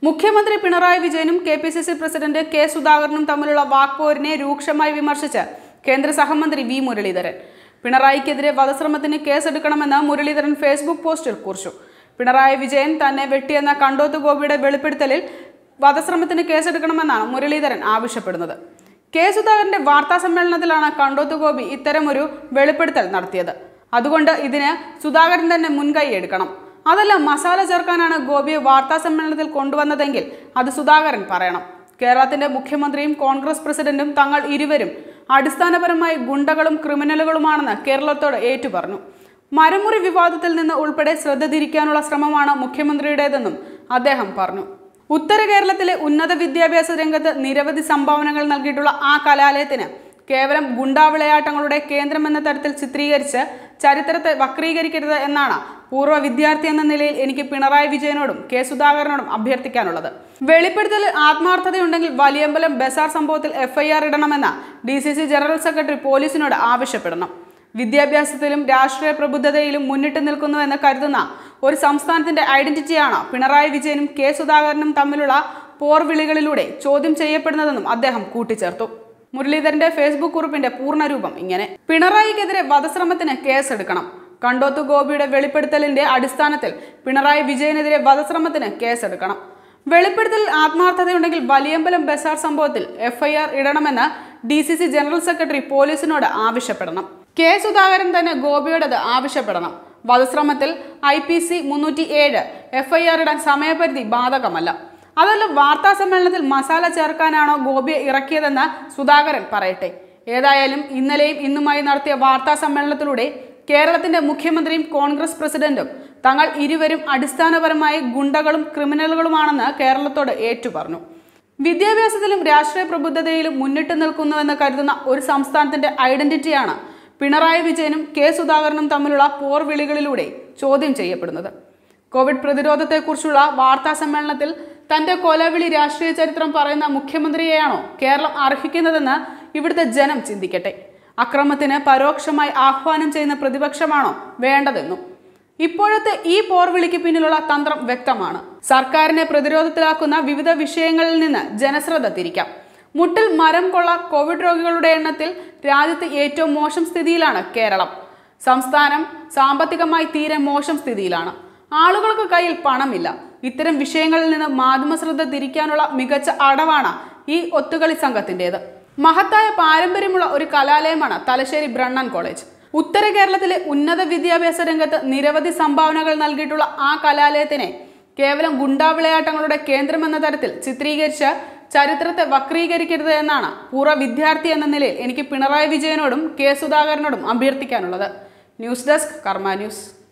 മുഖ്യമന്ത്രി പിണറായി വിജയനും K P C C president K സുധാകരനും തമ്മിലുള്ള വാക്പോരിനെ രൂക്ഷമായി വിമർശിച്ച് കേന്ദ്ര സഹമന്ത്രി വി മുരളീധരൻ പിണറായിക്കെതിരെ വധശ്രമത്തിന് കേസെടുക്കണമെന്ന് മുരളീധരൻ ഫേസ്ബുക്ക് പോസ്റ്റിൽ കുറിച്ചു പിണറായി വിജയൻ തന്നെ വെട്ടിയെന്ന കണ്ടോത്ത് ഗോപിയുടെ വെളിപ്പെടുത്തലിൽ വധശ്രമത്തിന് കേസെടുക്കണമെന്നാണ് മുരളീധരൻ ആവശ്യപ്പെടുന്നത് കെ സുധാകരന്റെ വാർത്താ സമ്മേളനത്തിലാണ് കണ്ടോത്ത് ഗോപി ഇത്തരമൊരു വെളിപ്പെടുത്തൽ നടത്തിയത് അതുകൊണ്ട് ഇതിന് സുധാകരൻ തന്നെ മുൻകൈ എടുക്കണം അതല്ല മസാല ചേർക്കാനാണ് ഗോപിയെ വാർത്താ സമ്മേളനത്തിൽ കൊണ്ടുവന്നതെങ്കിൽ അത് സുധാകരൻ പറയണം കേരളത്തിന്റെ മുഖ്യമന്ത്രിയും കോൺഗ്രസ് പ്രസിഡന്റും തങ്ങൾ ഇരുവരും അടിസ്ഥാനപരമായി ഗുണ്ടകളും ക്രിമിനലുകളുമാണെന്ന് കേരളത്തോട് ഏറ്റുപറഞ്ഞു മരമുറി വിവാദത്തിൽ നിന്ന് ഉൾപ്പെടെ ശ്രദ്ധ തിരിക്കാനുള്ള ശ്രമമാണ് മുഖ്യമന്ത്രിയുടേതെന്നും അദ്ദേഹം പറഞ്ഞു ഉത്തര കേരളത്തിലെ ഉന്നത വിദ്യാഭ്യാസ രംഗത്ത് നിരവധി സംഭാവനകൾ നൽകിയിട്ടുള്ള ആ കലാലയത്തിന് കേവലം ഗുണ്ടാവിളയാട്ടങ്ങളുടെ കേന്ദ്രമെന്ന തരത്തിൽ ചിത്രീകരിച്ച് ചരിത്രത്തെ വക്രീകരിക്കരുത് എന്നാണ് പൂർവ്വ വിദ്യാർത്ഥി എന്ന നിലയിൽ എനിക്ക് പിണറായി വിജയനോടും കെ സുധാകരനോടും അഭ്യർത്ഥിക്കാനുള്ളത് വെളിപ്പെടുത്തലിൽ ആത്മാർത്ഥതയുണ്ടെങ്കിൽ വലിയമ്പലം ബസാർ സംഭവത്തിൽ എഫ്ഐആർ ഇടണമെന്ന് D C C general secretary പോലീസിനോട് ആവശ്യപ്പെടണം വിദ്യാഭ്യാസത്തിലും രാഷ്ട്രീയ പ്രബുദ്ധതയിലും മുന്നിട്ട് നിൽക്കുന്നുവെന്ന് കരുതുന്ന ഒരു സംസ്ഥാനത്തിന്റെ ഐഡന്റിറ്റിയാണ് പിണറായി വിജയനും കെ സുധാകരനും തമ്മിലുള്ള പോർവിളികളിലൂടെ ചോദ്യം ചെയ്യപ്പെടുന്നതെന്നും അദ്ദേഹം കൂട്ടിച്ചേർത്തു മുരളീധരന്റെ ഫേസ്ബുക്ക് കുറിപ്പിന്റെ പൂർണ്ണരൂപം ഇങ്ങനെ പിണറായിക്കെതിരെ വധശ്രമത്തിന് കേസെടുക്കണം കണ്ടോത്ത് ഗോപിയുടെ വെളിപ്പെടുത്തലിന്റെ അടിസ്ഥാനത്തിൽ പിണറായി വിജയനെതിരെ വധശ്രമത്തിന് കേസെടുക്കണം വെളിപ്പെടുത്തലിൽ ആത്മാർത്ഥതയുണ്ടെങ്കിൽ വലിയമ്പലം ബസാർ സംഭവത്തിൽ എഫ്ഐആർ ഇടണമെന്ന് D C C general secretary പോലീസിനോട് ആവശ്യപ്പെടണം കെ സുധാകരൻ തന്നെ ഗോപിയോടത് ആവശ്യപ്പെടണം വധശ്രമത്തിൽ ഐ പി സി മുന്നൂറ്റി ഏഴ് എഫ്ഐആർ ഇടാൻ സമയപരിധി ബാധകമല്ല അതല്ല വാർത്താ സമ്മേളനത്തിൽ മസാല ചേർക്കാനാണോ ഗോപിയെ ഇറക്കിയതെന്ന് സുധാകരൻ പറയട്ടെ ഏതായാലും ഇന്നലെയും ഇന്നുമായി നടത്തിയ വാർത്താ സമ്മേളനത്തിലൂടെ കേരളത്തിന്റെ മുഖ്യമന്ത്രിയും കോൺഗ്രസ് പ്രസിഡന്റും തങ്ങൾ ഇരുവരും അടിസ്ഥാനപരമായി ഗുണ്ടകളും ക്രിമിനലുകളുമാണെന്ന് കേരളത്തോട് ഏറ്റുപറഞ്ഞു വിദ്യാഭ്യാസത്തിലും രാഷ്ട്രീയ പ്രബുദ്ധതയിലും മുന്നിട്ട് നിൽക്കുന്നുവെന്ന് കരുതുന്ന ഒരു സംസ്ഥാനത്തിന്റെ ഐഡന്റിറ്റിയാണ് പിണറായി വിജയനും കെ സുധാകരനും തമ്മിലുള്ള പോർവിളികളിലൂടെ ചോദ്യം ചെയ്യപ്പെടുന്നത് കോവിഡ് പ്രതിരോധത്തെക്കുറിച്ചുള്ള വാർത്താ സമ്മേളനത്തിൽ തന്റെ കൊലവിളി രാഷ്ട്രീയ ചരിത്രം പറയുന്ന മുഖ്യമന്ത്രിയെയാണോ കേരളം അർഹിക്കുന്നതെന്ന് ഇവിടുത്തെ ജനം ചിന്തിക്കട്ടെ അക്രമത്തിന് പരോക്ഷമായി ആഹ്വാനം ചെയ്യുന്ന പ്രതിപക്ഷമാണോ വേണ്ടതെന്നും ഇപ്പോഴത്തെ ഈ പോർവിളിക്ക് പിന്നിലുള്ള തന്ത്രം വ്യക്തമാണ് സർക്കാരിനെ പ്രതിരോധത്തിലാക്കുന്ന വിവിധ വിഷയങ്ങളിൽ നിന്ന് ജനശ്രദ്ധ തിരിക്കാം മുട്ടിൽ മരം കൊള്ള കോവിഡ് രോഗികളുടെ എണ്ണത്തിൽ രാജ്യത്ത് ഏറ്റവും മോശം സ്ഥിതിയിലാണ് കേരളം സംസ്ഥാനം സാമ്പത്തികമായി തീരെ മോശം സ്ഥിതിയിലാണ് ആളുകൾക്ക് കയ്യിൽ പണമില്ല ഇത്തരം വിഷയങ്ങളിൽ നിന്ന് മാധ്യമശ്രദ്ധ തിരിക്കാനുള്ള മികച്ച അടവാണ് ഈ ഒത്തുകളി സംഘത്തിൻ്റെത് മഹത്തായ പാരമ്പര്യമുള്ള ഒരു കലാലയമാണ് തലശ്ശേരി ബ്രണ്ണൻ കോളേജ് ഉത്തര കേരളത്തിലെ ഉന്നത വിദ്യാഭ്യാസ രംഗത്ത് നിരവധി സംഭാവനകൾ നൽകിയിട്ടുള്ള ആ കലാലയത്തിനെ കേവലം ഗുണ്ടാവിളയാട്ടങ്ങളുടെ കേന്ദ്രമെന്ന തരത്തിൽ ചിത്രീകരിച്ച് ചരിത്രത്തെ വക്രീകരിക്കരുത് എന്നാണ് പൂർവ്വ വിദ്യാർത്ഥി എന്ന നിലയിൽ എനിക്ക് പിണറായി വിജയനോടും കെ സുധാകരനോടും അഭ്യർത്ഥിക്കാനുള്ളത് ന്യൂസ് ഡെസ്ക് കർമ്മ ന്യൂസ്